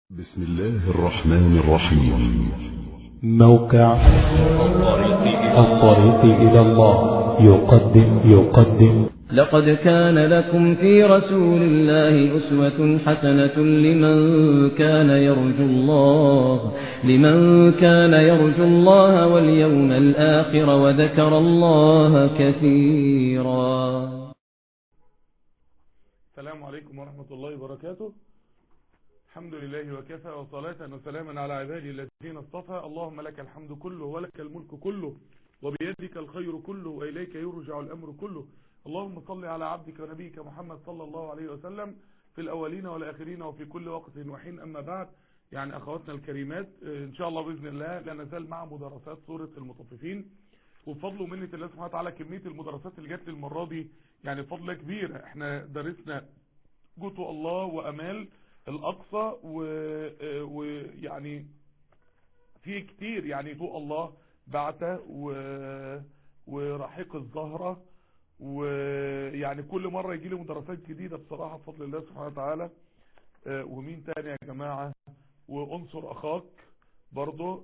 بسم الله الرحمن الرحيم موقع الطريق إلى الله يقدم يقدم لقد كان لكم في رسول الله أسوة حسنة لمن كان يرجو الله لمن كان يرجو الله واليوم الآخر وذكر الله كثيرا السلام عليكم ورحمة الله وبركاته الحمد لله وكفى وصلاة وسلاما على عبادي الذين اصطفى اللهم لك الحمد كله ولك الملك كله وبيدك الخير كله وإليك يرجع الأمر كله اللهم صل على عبدك ونبيك محمد صلى الله عليه وسلم في الأولين والآخرين وفي كل وقت وحين أما بعد يعني أخواتنا الكريمات إن شاء الله بإذن الله لا نزال مع مدرسات سورة المطففين وبفضل ومنة الله سبحانه وتعالى كمية المدرسات اللي جت المرة دي يعني فضل كبير احنا درسنا جوتو الله وأمال الأقصى ويعني في كتير يعني فوق الله بعته و... ورحيق الزهرة ويعني كل مرة يجي لي مدرسات جديدة بصراحة بفضل الله سبحانه وتعالى ومين تاني يا جماعة وانصر اخاك برضه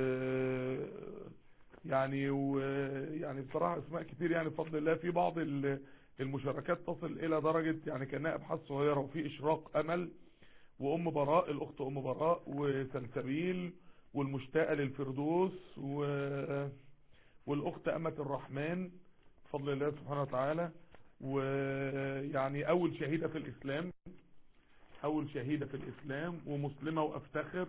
يعني ويعني بصراحة اسماء كتير يعني بفضل الله في بعض المشاركات تصل الى درجة يعني كانها ابحاث صغيرة وفي اشراق امل وام براء الاخت ام براء وسلسبيل والمشتاقة للفردوس و... والاخت امة الرحمن بفضل الله سبحانه وتعالى ويعني اول شهيدة في الاسلام اول شهيدة في الاسلام ومسلمة وافتخر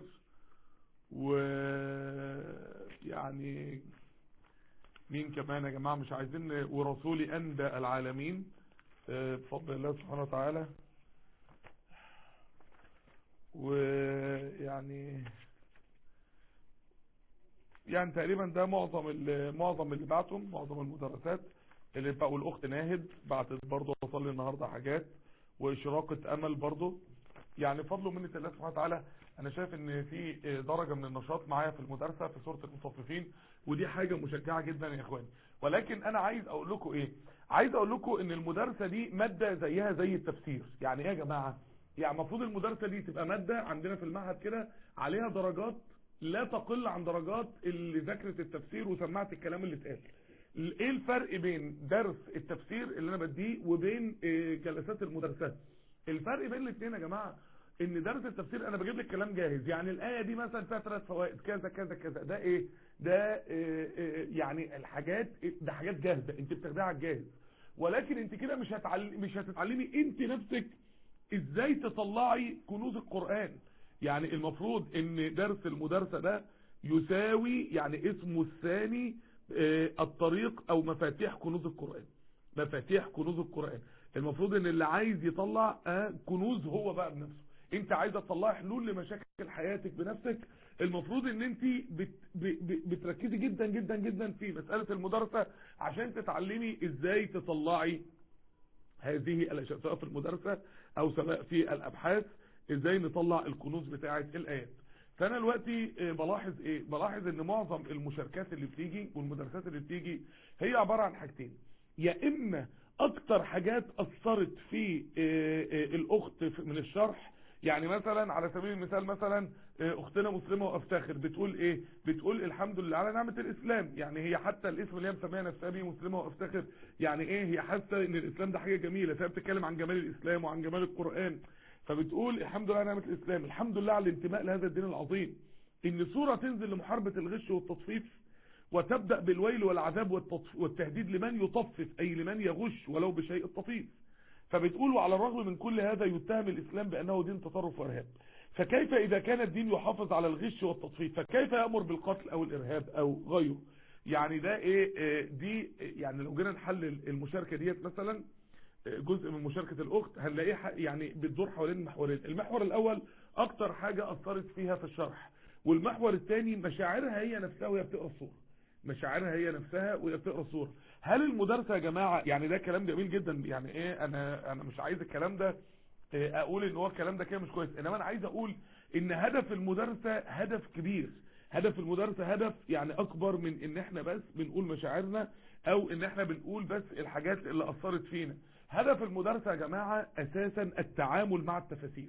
ويعني مين كمان يا جماعة مش عايزين ورسولي اندى العالمين بفضل الله سبحانه وتعالى ويعني يعني تقريبا ده معظم اللي معظم اللي بعتهم معظم المدرسات اللي بقوا الاخت ناهد بعتت برضه وصل لي النهارده حاجات واشراقه امل برضه يعني فضل ومنه الله سبحانه وتعالى انا شايف ان في درجه من النشاط معايا في المدرسه في سوره المطففين ودي حاجه مشجعه جدا يا اخواني ولكن انا عايز اقول لكم ايه عايز اقول لكم ان المدرسه دي ماده زيها زي التفسير يعني ايه يا جماعه يعني المفروض المدرسة دي تبقى مادة عندنا في المعهد كده عليها درجات لا تقل عن درجات اللي ذاكرت التفسير وسمعت الكلام اللي اتقال ايه الفرق بين درس التفسير اللي انا بديه وبين جلسات المدرسات الفرق بين الاثنين يا جماعة ان درس التفسير انا بجيب لك كلام جاهز يعني الايه دي مثلا فيها ثلاث فوائد كذا كذا كذا ده ايه ده إيه يعني الحاجات ده حاجات جاهزه انت بتاخديها على الجاهز ولكن انت كده مش هتعلمي مش هتتعلمي انت نفسك ازاي تطلعي كنوز القرآن يعني المفروض ان درس المدرسة ده يساوي يعني اسمه الثاني الطريق او مفاتيح كنوز القرآن مفاتيح كنوز القرآن المفروض ان اللي عايز يطلع كنوز هو بقى بنفسه انت عايزه تطلعي حلول لمشاكل حياتك بنفسك المفروض ان انت بت بتركزي جدا جدا جدا في مسألة المدرسة عشان تتعلمي ازاي تطلعي هذه الاشياء سواء في المدرسة او سواء في الابحاث ازاي نطلع الكنوز بتاعه الايات فانا دلوقتي بلاحظ ايه بلاحظ ان معظم المشاركات اللي بتيجي والمدرسات اللي بتيجي هي عبارة عن حاجتين يا اما اكتر حاجات اثرت في الاخت من الشرح يعني مثلا على سبيل المثال مثلا اختنا مسلمة وافتخر بتقول ايه بتقول الحمد لله على نعمة الاسلام يعني هي حتى الاسم اللي هي مسميها نفسها بيه مسلمة وافتخر يعني ايه هي حاسة ان الاسلام ده حاجة جميلة فهي بتتكلم عن جمال الاسلام وعن جمال القرآن فبتقول الحمد لله على نعمة الاسلام الحمد لله على الانتماء لهذا الدين العظيم ان سورة تنزل لمحاربة الغش والتطفيف وتبدأ بالويل والعذاب والتهديد لمن يطفف اي لمن يغش ولو بشيء الطفيف فبتقول وعلى الرغم من كل هذا يتهم الإسلام بأنه دين تطرف وإرهاب فكيف إذا كان الدين يحافظ على الغش والتطفيف فكيف يأمر بالقتل أو الإرهاب أو غيره يعني ده إيه دي يعني لو جينا نحلل المشاركة ديت مثلا جزء من مشاركة الأخت هنلاقيه يعني بتدور حوالين محورين المحور الأول أكتر حاجة أثرت فيها في الشرح والمحور الثاني مشاعرها هي نفسها وهي بتقرأ الصورة مشاعرها هي نفسها وهي بتقرا الصوره هل المدرسه يا جماعه يعني ده كلام جميل جدا يعني ايه انا انا مش عايز الكلام ده اقول ان هو الكلام ده كده مش كويس انما انا عايز اقول ان هدف المدرسه هدف كبير هدف المدرسه هدف يعني اكبر من ان احنا بس بنقول مشاعرنا او ان احنا بنقول بس الحاجات اللي اثرت فينا هدف المدرسه يا جماعه اساسا التعامل مع التفاسير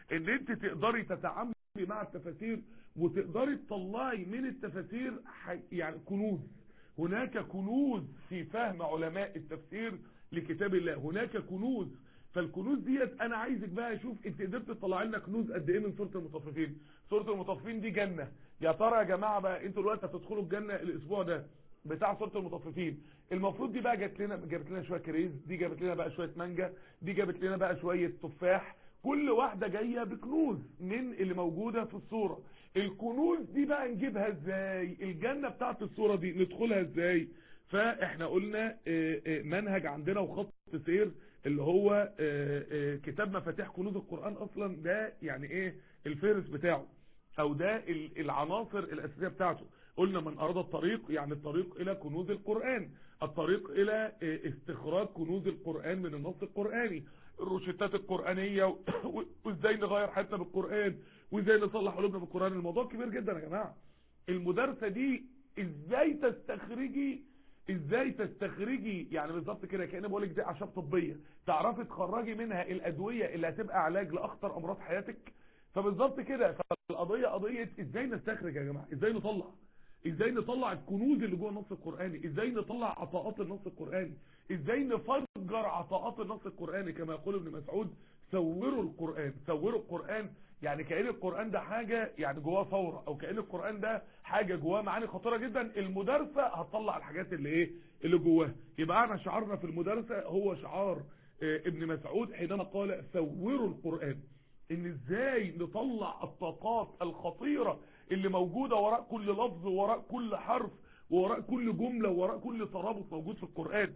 ان انت تقدري تتعاملي مع التفاسير وتقدري تطلعي من التفاسير ح- يعني كنوز هناك كنوز في فهم علماء التفسير لكتاب الله هناك كنوز فالكنوز ديت انا عايزك بقى اشوف انت قدرت تطلع لنا كنوز قد ايه من سوره المطففين سوره المطففين دي جنه يا ترى يا جماعه بقى انتوا دلوقتي هتدخلوا الجنه الاسبوع ده بتاع سوره المطففين المفروض دي بقى جت لنا جابت لنا شويه كريز دي جابت لنا بقى شويه مانجا دي جابت لنا بقى شويه تفاح كل واحده جايه بكنوز من اللي موجوده في الصوره الكنوز دي بقى نجيبها ازاي الجنه بتاعت الصوره دي ندخلها ازاي فاحنا قلنا آه، آه، منهج عندنا وخط سير اللي هو آه، آه، كتاب مفاتيح كنوز القرآن اصلا ده يعني ايه الفهرس بتاعه او ده ال- العناصر الاساسية بتاعته قلنا من اراد الطريق يعني الطريق الى كنوز القرآن الطريق الى آه، استخراج كنوز القرآن من النص القرآني الروشتات القرآنية و- و- وازاي نغير حياتنا بالقرآن وازاي نصلح قلوبنا بالقرآن الموضوع كبير جدا يا جماعة المدارسة دي ازاي تستخرجي ازاي تستخرجي يعني بالظبط كده كأني بقول لك دي اعشاب طبيه تعرفي تخرجي منها الادويه اللي هتبقى علاج لاخطر امراض حياتك فبالظبط كده فالقضيه قضيه ازاي نستخرج يا جماعه ازاي نطلع ازاي نطلع الكنوز اللي جوه النص القراني ازاي نطلع عطاءات النص القراني ازاي نفجر عطاءات النص القراني كما يقول ابن مسعود سوروا القران سوروا القران يعني كأن القرآن ده حاجة يعني جواه ثورة او كأن القرآن ده حاجة جواه معاني خطيرة جدا المدارسة هتطلع الحاجات اللي ايه اللي جواه يبقى احنا شعارنا في المدارسة هو شعار آه، ابن مسعود حينما قال سوروا القرآن ان ازاي نطلع الطاقات الخطيرة اللي موجودة وراء كل لفظ وراء كل حرف وراء كل جملة وراء كل ترابط موجود في القرآن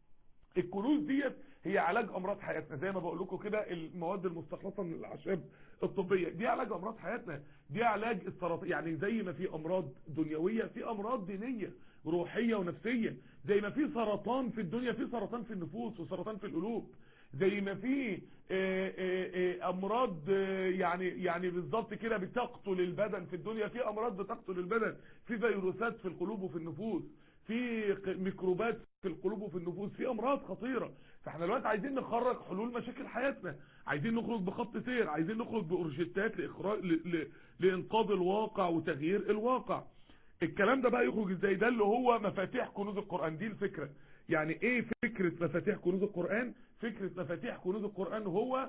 الكنوز ديت هي علاج امراض حياتنا زي ما بقول لكم كده المواد المستخلصه من الاعشاب الطبيه دي علاج امراض حياتنا دي علاج السرطان يعني زي ما في امراض دنيويه في امراض دينيه روحيه ونفسيه زي ما في سرطان في الدنيا في سرطان في النفوس وسرطان في القلوب زي ما في آه، آه، آه، امراض آه، يعني يعني بالظبط كده بتقتل البدن في الدنيا في امراض بتقتل البدن في فيروسات في القلوب وفي النفوس في ق- ميكروبات في القلوب وفي النفوس في امراض خطيره فاحنا دلوقتي عايزين نخرج حلول مشاكل حياتنا عايزين نخرج بخط سير عايزين نخرج باورجيتات لاخراج ل- ل- لانقاذ الواقع وتغيير الواقع الكلام ده بقى يخرج ازاي ده اللي هو مفاتيح كنوز القرآن دي الفكرة يعني ايه فكرة مفاتيح كنوز القرآن فكرة مفاتيح كنوز القرآن هو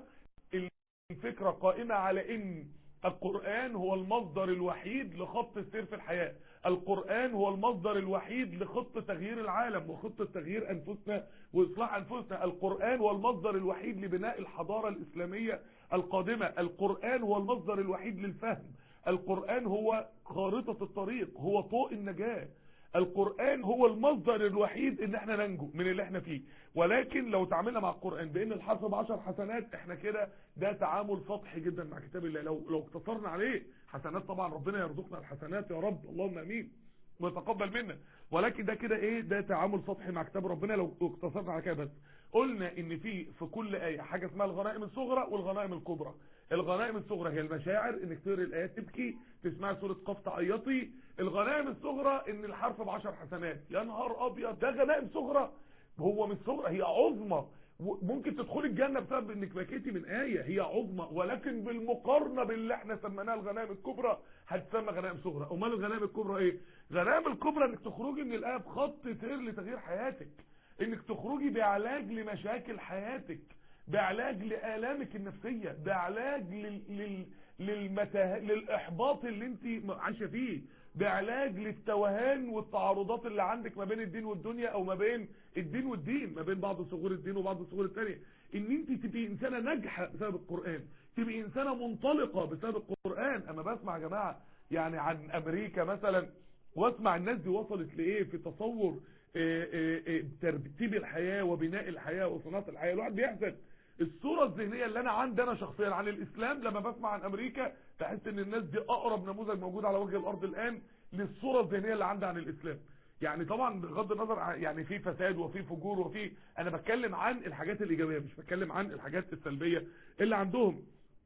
الفكرة قائمة على ان القرآن هو المصدر الوحيد لخط السير في الحياة القرآن هو المصدر الوحيد لخطة تغيير العالم وخطة تغيير أنفسنا وإصلاح أنفسنا القرآن هو المصدر الوحيد لبناء الحضارة الإسلامية القادمة القرآن هو المصدر الوحيد للفهم القرآن هو خارطة الطريق هو طوق النجاة القرآن هو المصدر الوحيد ان احنا ننجو من اللي احنا فيه ولكن لو تعاملنا مع القرآن بان الحرف بعشر حسنات احنا كده ده تعامل سطحي جدا مع كتاب الله لو لو اقتصرنا عليه حسنات طبعا ربنا يرزقنا الحسنات يا رب اللهم امين ويتقبل منا ولكن ده كده ايه ده تعامل سطحي مع كتاب ربنا لو اقتصرنا على كده بس قلنا ان في في كل ايه حاجه اسمها الغنائم الصغرى والغنائم الكبرى الغنائم الصغرى هي المشاعر انك تقري الايات تبكي تسمعي سوره قاف تعيطي الغنائم الصغرى ان الحرف بعشر حسنات يا نهار ابيض ده غنائم صغرى هو مش صغرى هي عظمى ممكن تدخلي الجنة بسبب انك بكيتي من آية هي عظمى ولكن بالمقارنة باللي احنا سميناها الغنائم الكبرى هتسمى غنائم صغرى امال الغنائم الكبرى ايه غنائم الكبرى انك تخرجي من الآية بخط سير لتغيير حياتك انك تخرجي بعلاج لمشاكل حياتك بعلاج لآلامك النفسية بعلاج لل... لل... للمته... للإحباط اللي انت عايشة فيه بعلاج للتوهان والتعارضات اللي عندك ما بين الدين والدنيا او ما بين الدين والدين ما بين بعض صغور الدين وبعض الصغور الثانيه ان انت تبقي انسانه ناجحه بسبب القران تبقي انسانه منطلقه بسبب القران اما بسمع يا جماعه يعني عن امريكا مثلا واسمع الناس دي وصلت لايه في تصور اه اه اه ترتيب الحياه وبناء الحياه وصناعه الحياه الواحد بيحزن الصورة الذهنية اللي انا عندي انا شخصيا عن الاسلام لما بسمع عن امريكا تحس ان الناس دي اقرب نموذج موجود على وجه الارض الان للصورة الذهنية اللي عندي عن الاسلام يعني طبعا بغض النظر يعني في فساد وفي فجور وفي انا بتكلم عن الحاجات الايجابية مش بتكلم عن الحاجات السلبية اللي عندهم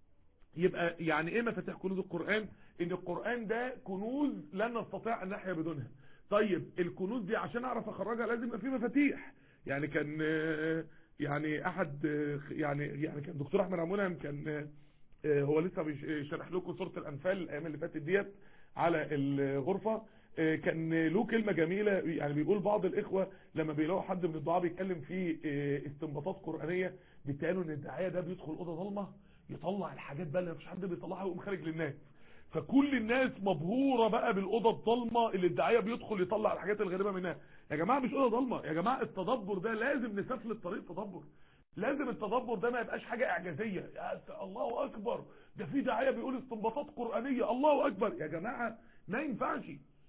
يبقى يعني ايه مفاتيح كنوز القرآن ان القرآن ده كنوز لن نستطيع ان نحيا بدونها طيب الكنوز دي عشان اعرف اخرجها لازم يبقى في مفاتيح يعني كان يعني احد يعني يعني كان دكتور احمد عمونهم كان آه، هو لسه بيش- شرح لكم سوره الانفال الايام اللي فاتت ديت على الغرفه آه، كان له كلمه جميله يعني بيقول بعض الاخوه لما بيلاقوا حد من الدعاء بيتكلم في آه، استنباطات قرانيه بيتقالوا ان الداعيه ده بيدخل اوضه ضلمه يطلع الحاجات بقى اللي مفيش حد بيطلعها ويقوم خارج للناس فكل الناس مبهوره بقى بالاوضه الضلمه اللي الداعيه بيدخل يطلع الحاجات الغريبه منها يا جماعه مش اوضه ضلمه يا جماعه التدبر ده لازم نسفل الطريق تدبر لازم التدبر ده ما يبقاش حاجه اعجازيه يا س- الله اكبر ده في داعيه بيقول استنباطات قرانيه الله اكبر يا جماعه ما ينفعش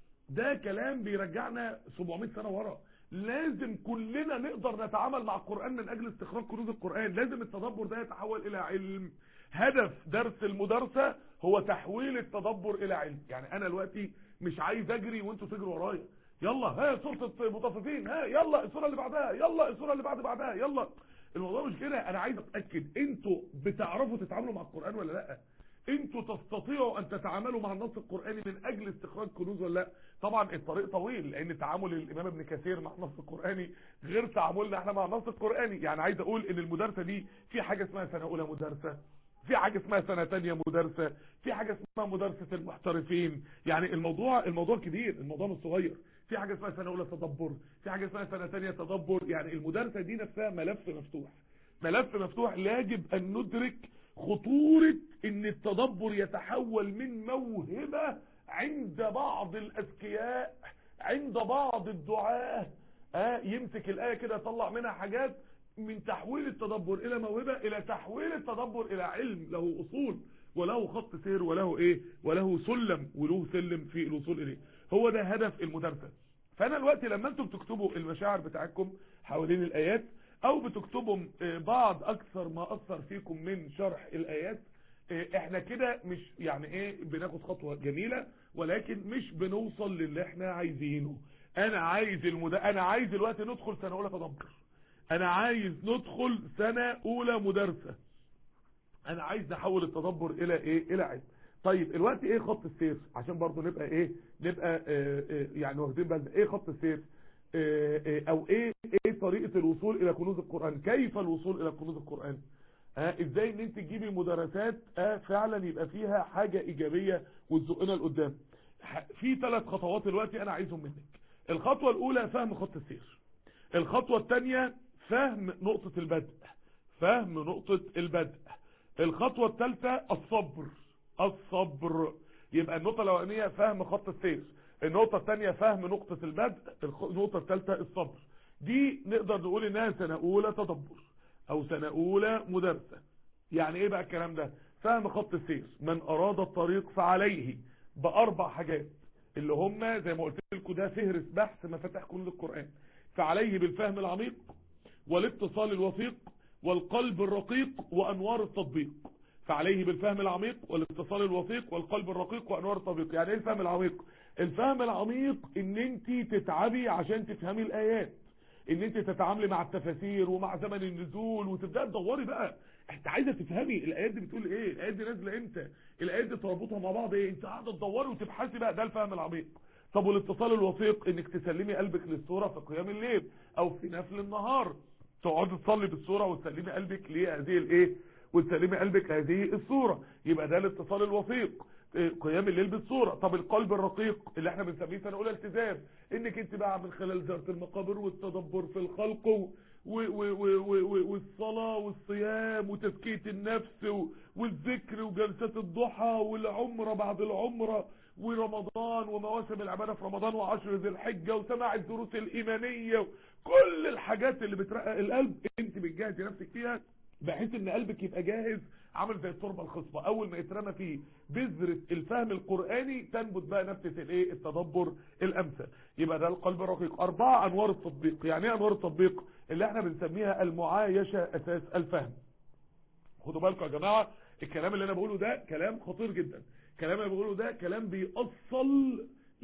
ده كلام بيرجعنا 700 سنة ورا لازم كلنا نقدر نتعامل مع القرآن من أجل استخراج كنوز القرآن لازم التدبر ده يتحول إلى علم هدف درس المدرسة هو تحويل التدبر إلى علم يعني أنا دلوقتي مش عايز أجري وأنتوا تجروا ورايا يلا ها سورة المطففين ها يلا السورة اللي بعدها يلا السورة اللي بعد بعدها يلا الموضوع مش كده أنا عايز أتأكد أنتوا بتعرفوا تتعاملوا مع القرآن ولا لأ انتوا تستطيعوا ان تتعاملوا مع النص القرآني من اجل استخراج كنوز ولا لا طبعا الطريق طويل لان تعامل الامام ابن كثير مع النص القرآني غير تعاملنا احنا مع النص القرآني يعني عايز اقول ان المدرسة دي في حاجة اسمها سنة اولى مدرسة في حاجة اسمها سنة تانية مدرسة في حاجة اسمها مدرسة المحترفين يعني الموضوع الموضوع كبير الموضوع مش صغير في حاجة اسمها سنة اولى تدبر في حاجة اسمها سنة تانية تدبر يعني المدرسة دي نفسها ملف مفتوح ملف مفتوح يجب ان ندرك خطورة ان التدبر يتحول من موهبة عند بعض الاذكياء عند بعض الدعاة آه يمسك الآية كده يطلع منها حاجات من تحويل التدبر الى موهبة الى تحويل التدبر الى علم له اصول وله خط سير وله ايه وله سلم وله سلم في الوصول اليه هو ده هدف المدرسة فانا دلوقتي لما انتم بتكتبوا المشاعر بتاعتكم حوالين الايات او بتكتبوا آه، بعض اكثر ما اثر فيكم من شرح الايات آه، احنا كده مش يعني ايه بناخد خطوة جميلة ولكن مش بنوصل للي احنا عايزينه انا عايز المد... انا عايز دلوقتي ندخل سنة اولى تدبر انا عايز ندخل سنة اولى مدرسة انا عايز نحول التدبر الى ايه الى علم طيب الوقت ايه خط السير عشان برضو نبقى ايه نبقى آه آه يعني واخدين بالنا ايه خط السير آه آه او ايه ايه طريقة الوصول الى كنوز القرآن كيف الوصول الى كنوز القرآن آه ازاي ان انت تجيبي مدرسات آه فعلا يبقى فيها حاجة ايجابية وتزقنا لقدام ح- في ثلاث خطوات دلوقتي انا عايزهم منك الخطوة الاولى فهم خط السير الخطوة الثانية فهم نقطة البدء فهم نقطة البدء الخطوة الثالثة الصبر الصبر يبقى النقطة الأولانية فهم خط السير النقطة الثانية فهم نقطة البدء الخ- النقطة الثالثة الصبر دي نقدر نقول انها سنة اولى تدبر او سنة اولى مدرسة يعني ايه بقى الكلام ده فهم خط السير من اراد الطريق فعليه باربع حاجات اللي هم زي ما قلت لكم ده فهرس بحث مفاتيح كنوز القرآن فعليه بالفهم العميق والاتصال الوثيق والقلب الرقيق وانوار التطبيق فعليه بالفهم العميق والاتصال الوثيق والقلب الرقيق وانوار التطبيق يعني ايه الفهم العميق الفهم العميق ان انت تتعبي عشان تفهمي الايات ان انت تتعاملي مع التفاسير ومع زمن النزول وتبداي تدوري بقى انت عايزه تفهمي الايات دي بتقول ايه الايات دي نازله امتى الايات دي تربطها مع بعض ايه انت قاعده تدوري وتبحثي بقى ده الفهم العميق طب والاتصال الوثيق انك تسلمي قلبك للسوره في قيام الليل او في نفل النهار تقعدي تصلي بالسوره وتسلمي قلبك لهذه الايه وتسلمي قلبك هذه الصورة يبقى ده الاتصال الوثيق إيه، قيام الليل بالصورة طب القلب الرقيق اللي احنا بنسميه سنة اولى التزام انك انت بقى من خلال زيارة المقابر والتدبر في الخلق و و و و و و والصلاة والصيام وتزكية النفس و والذكر وجلسات الضحى والعمرة بعد العمرة ورمضان ومواسم العبادة في رمضان وعشر ذي الحجة وسماع الدروس الإيمانية كل الحاجات اللي بترقق القلب انت بتجهزي نفسك فيها بحيث ان قلبك يبقى جاهز عامل زي التربه الخصبه اول ما يترمى فيه بذره الفهم القراني تنبت بقى نبته الايه التدبر الامثل يبقى ده القلب الرقيق اربعه انوار التطبيق يعني ايه انوار التطبيق اللي احنا بنسميها المعايشه اساس الفهم خدوا بالكم يا جماعه الكلام اللي انا بقوله ده كلام خطير جدا الكلام اللي بقوله ده كلام بيأصل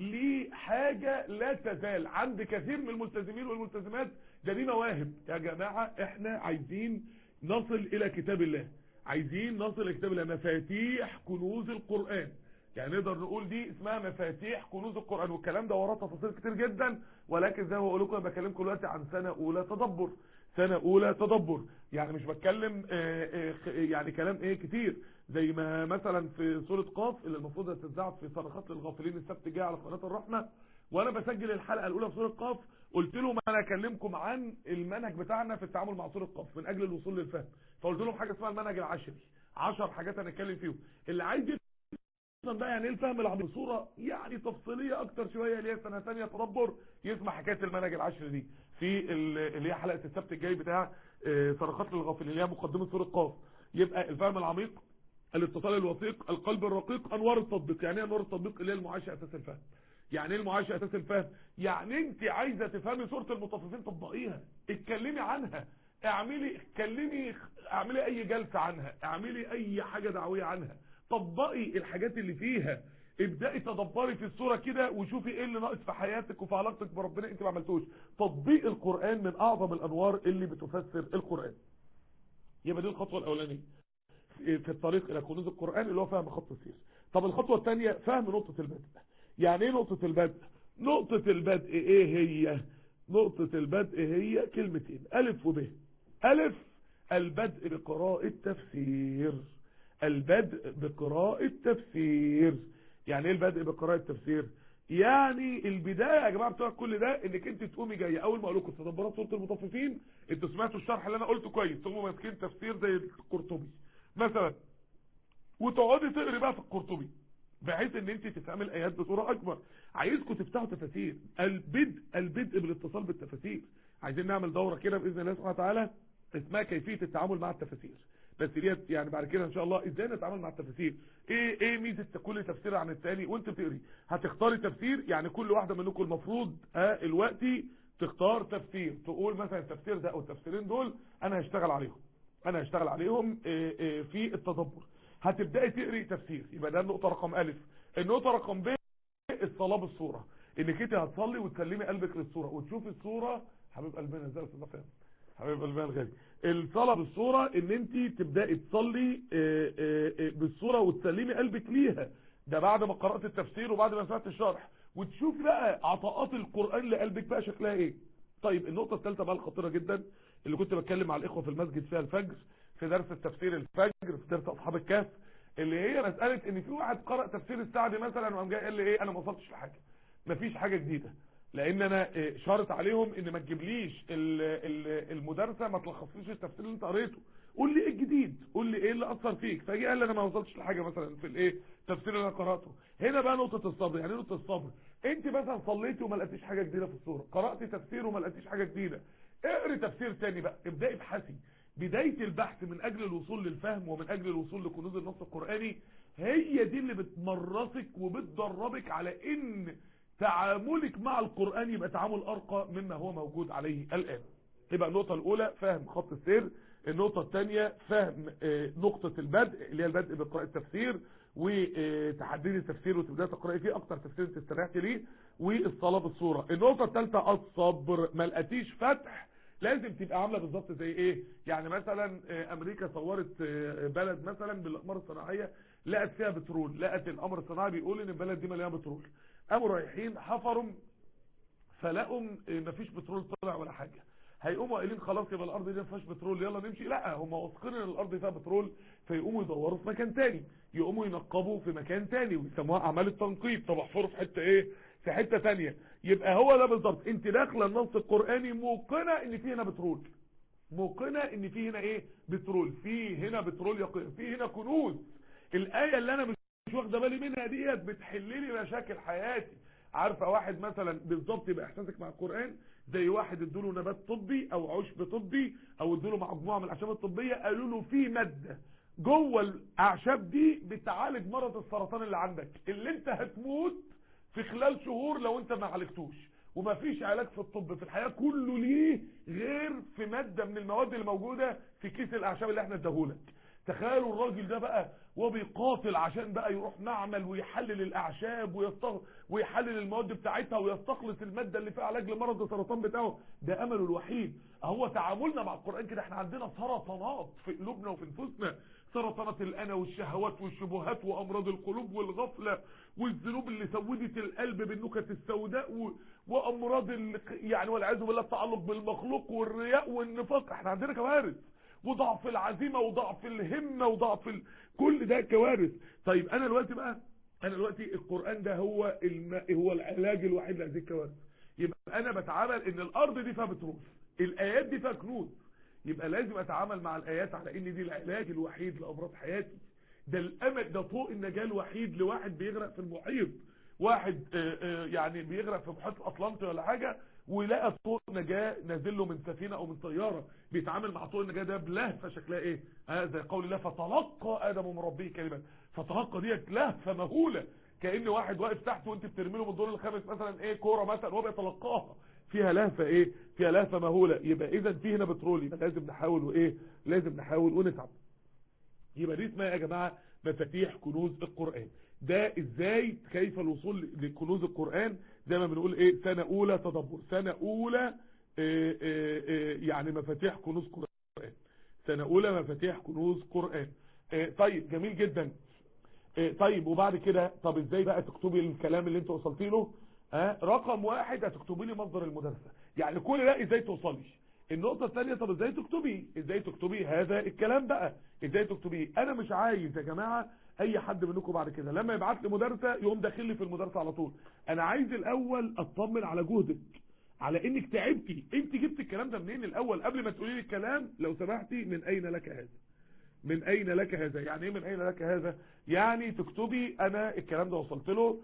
لحاجة لا تزال عند كثير من الملتزمين والملتزمات ده دي مواهب يا جماعة احنا عايزين نصل الى كتاب الله عايزين نصل الى كتاب الله مفاتيح كنوز القرآن يعني نقدر نقول دي اسمها مفاتيح كنوز القرآن والكلام ده وراه تفاصيل كتير جدا ولكن زي ما بقول لكم انا بكلمكم دلوقتي عن سنة اولى تدبر سنة اولى تدبر يعني مش بتكلم آه، آه، خ- يعني كلام ايه كتير زي ما مثلا في سورة قاف اللي المفروض هتتذاع في صرخات للغافلين السبت الجاي على قناة الرحمة وانا بسجل الحلقة الاولى في سورة قاف قلت لهم انا اكلمكم عن المنهج بتاعنا في التعامل مع سورة قاف من اجل الوصول للفهم فقلت لهم حاجة اسمها المنهج العشري 10 حاجات هنتكلم فيهم اللي عايز يفهم بقى يعني ايه الفهم العميق بصوره يعني تفصيليه اكتر شويه اللي هي سنه ثانيه تدبر يسمع حكايه المنهج العشر دي في اللي هي حلقه السبت الجاي بتاع صرخات للغافلين اللي هي مقدمه سوره قاف يبقى الفهم العميق الاتصال الوثيق القلب الرقيق انوار التطبيق يعني ايه انوار التطبيق اللي هي المعاشه اساس الفهم يعني ايه المعاشه اساس الفهم يعني انت عايزه تفهمي سوره المطففين طبقيها اتكلمي عنها اعملي اتكلمي اعملي اي جلسه عنها اعملي اي حاجه دعويه عنها طبقي الحاجات اللي فيها ابدأي تدبري في الصورة كده وشوفي ايه اللي ناقص في حياتك وفي علاقتك بربنا انت ما عملتوش تطبيق القرآن من اعظم الانوار اللي بتفسر القرآن يبقى دي الخطوة الاولانية في الطريق الى كنوز القرآن اللي هو فهم خط السير طب الخطوة الثانية فهم نقطة البدء يعني ايه نقطة البدء نقطة البدء ايه هي نقطة البدء هي كلمتين الف وب الف البدء بقراءة تفسير البدء بقراءة تفسير يعني ايه البدء بقراءة تفسير يعني البداية يا جماعة بتوع كل ده انك انت تقومي جاية اول ما اقول لكم تدبرات سورة المطففين انتوا سمعتوا الشرح اللي انا قلته كويس تقوموا ماسكين تفسير زي القرطبي مثلا وتقعدي تقري بقى في القرطبي بحيث ان انت تفهمي الايات بصوره اكبر عايزكم تفتحوا تفاسير البدء البدء بالاتصال بالتفاسير عايزين نعمل دوره كده باذن الله سبحانه وتعالى اسمها كيفيه التعامل مع التفاسير بس ديت يعني بعد كده ان شاء الله ازاي نتعامل مع التفاسير ايه ايه ميزه كل تفسير عن الثاني وانت بتقري هتختاري تفسير يعني كل واحده منكم المفروض اه الوقتي تختار تفسير تقول مثلا التفسير ده او التفسيرين دول انا هشتغل عليهم انا هشتغل عليهم اه اه في التدبر هتبداي تقري تفسير يبقى ده النقطه رقم الف النقطه رقم ب الصلاه بالصوره انك انت هتصلي وتسلمي قلبك للصوره وتشوفي الصوره حبيب قلبنا ازاي استاذ فاهم حبيب قلبنا الغالي الصلاه بالصوره ان انت تبداي تصلي بالصوره وتسلمي قلبك ليها ده بعد ما قرات التفسير وبعد ما سمعت الشرح وتشوف بقى عطاءات القران لقلبك بقى شكلها ايه طيب النقطه الثالثه بقى الخطيره جدا اللي كنت بتكلم مع الاخوه في المسجد فيها الفجر في درس التفسير الفجر في درس اصحاب الكهف اللي هي مساله ان في واحد قرأ تفسير السعدي مثلا وقام جاي قال لي ايه انا ما وصلتش لحاجه مفيش حاجه جديده لان انا شارط عليهم ان ما تجيبليش المدرسه ما تلخصليش التفسير اللي انت قريته قول لي ايه الجديد قول لي ايه اللي اثر فيك فجي قال لي انا ما وصلتش لحاجه مثلا في الايه التفسير اللي انا قراته هنا بقى نقطه الصبر يعني نقطه الصبر انت مثلا صليتي وما لقيتيش حاجه جديده في الصوره قراتي تفسير وما لقيتيش حاجه جديده اقري تفسير تاني بقى ابداي ابحثي بدايه البحث من اجل الوصول للفهم ومن اجل الوصول لكنوز النص القراني هي دي اللي بتمرسك وبتدربك على ان تعاملك مع القرآن يبقى تعامل أرقى مما هو موجود عليه الآن يبقى النقطة الأولى فهم خط السير النقطة الثانية فهم نقطة البدء اللي هي البدء بقراءة التفسير وتحديد التفسير وتبدأ تقرأي فيه أكتر تفسير انت استريحتي ليه والصلاة بالصورة النقطة الثالثة الصبر ما لقيتيش فتح لازم تبقى عامله بالظبط زي ايه يعني مثلا امريكا صورت بلد مثلا بالاقمار الصناعيه لقت فيها بترول لقت القمر الصناعي بيقول ان البلد دي مليانه بترول قاموا رايحين حفروا فلقوا مفيش بترول طلع ولا حاجه هيقوموا قايلين خلاص يبقى الارض دي ما فيهاش بترول يلا نمشي لا هم واثقين ان الارض فيها بترول فيقوموا يدوروا في مكان تاني يقوموا ينقبوا في مكان تاني ويسموها اعمال التنقيب طب احفروا في حته ايه في حته تانية يبقى هو ده بالظبط انت داخله النص القراني موقنه ان في هنا بترول موقنه ان في هنا ايه بترول في هنا بترول يقين في هنا كنوز الايه اللي انا مش واخده بالي منها ديت بتحل لي مشاكل حياتي عارفه واحد مثلا بالظبط يبقى احساسك مع القران زي واحد ادوله نبات طبي او عشب طبي او ادوله مجموعه من الاعشاب الطبيه قالوا له في ماده جوه الاعشاب دي بتعالج مرض السرطان اللي عندك اللي انت هتموت في خلال شهور لو انت ما عالجتوش ومفيش علاج في الطب في الحياه كله ليه غير في ماده من المواد اللي موجوده في كيس الاعشاب اللي احنا اداهولك تخيلوا الراجل ده بقى وبيقاتل عشان بقى يروح معمل ويحلل الاعشاب ويستغ... ويحلل المواد بتاعتها ويستخلص الماده اللي فيها علاج لمرض السرطان بتاعه ده امله الوحيد هو تعاملنا مع القران كده احنا عندنا سرطانات في قلوبنا وفي نفوسنا سرطانات الانا والشهوات والشبهات وامراض القلوب والغفله والذنوب اللي سودت القلب بالنكت السوداء و... وامراض ال... يعني والعياذ بالله التعلق بالمخلوق والرياء والنفاق احنا عندنا كوارث وضعف العزيمه وضعف الهمه وضعف ال... كل ده كوارث طيب انا دلوقتي بقى انا دلوقتي القران ده هو الم... هو العلاج الوحيد لهذه الكوارث يبقى انا بتعامل ان الارض دي فيها بترول الايات دي فيها كنوز يبقى لازم اتعامل مع الايات على ان دي العلاج الوحيد لامراض حياتي ده الامل ده طوق النجاه الوحيد لواحد بيغرق في المحيط واحد آآ آآ يعني بيغرق في محيط الاطلنطي ولا حاجه ولقى طوق نجاه نازل له من سفينه او من طياره بيتعامل مع طوق النجاه ده بلهفه شكلها ايه آه زي قول الله فتلقى ادم من ربه كلمات فتلقى ديت لهفه مهوله كان واحد واقف تحت وانت بترمي له من الدور الخامس مثلا ايه كوره مثلا وهو بيتلقاها فيها لهفه ايه فيها لهفه مهوله يبقى اذا في هنا بترول يبقى لازم نحاول وايه لازم نحاول ونتعب يبقى دي اسمها يا جماعه مفاتيح كنوز القران ده ازاي كيف الوصول لكنوز القرآن زي ما بنقول ايه سنة اولى تدبر سنة اولى إيه إيه يعني مفاتيح كنوز قرآن سنة اولى مفاتيح كنوز قرآن إيه طيب جميل جدا طيب وبعد كده طب ازاي بقى تكتبي الكلام اللي انت وصلت له اه رقم واحد هتكتبي لي مصدر المدرسة يعني كل ده ازاي توصلي النقطة الثانية طب ازاي تكتبي ازاي تكتبي هذا الكلام بقى ازاي تكتبي انا مش عايز يا جماعة اي حد منكم بعد كده لما يبعت لي مدرسة يقوم داخل لي في المدرسة على طول انا عايز الاول اطمن على جهدك على انك تعبتي انت جبت الكلام ده منين الاول قبل ما تقولي لي الكلام لو سمحتي من اين لك هذا من اين لك هذا يعني ايه من اين لك هذا يعني تكتبي انا الكلام ده وصلت له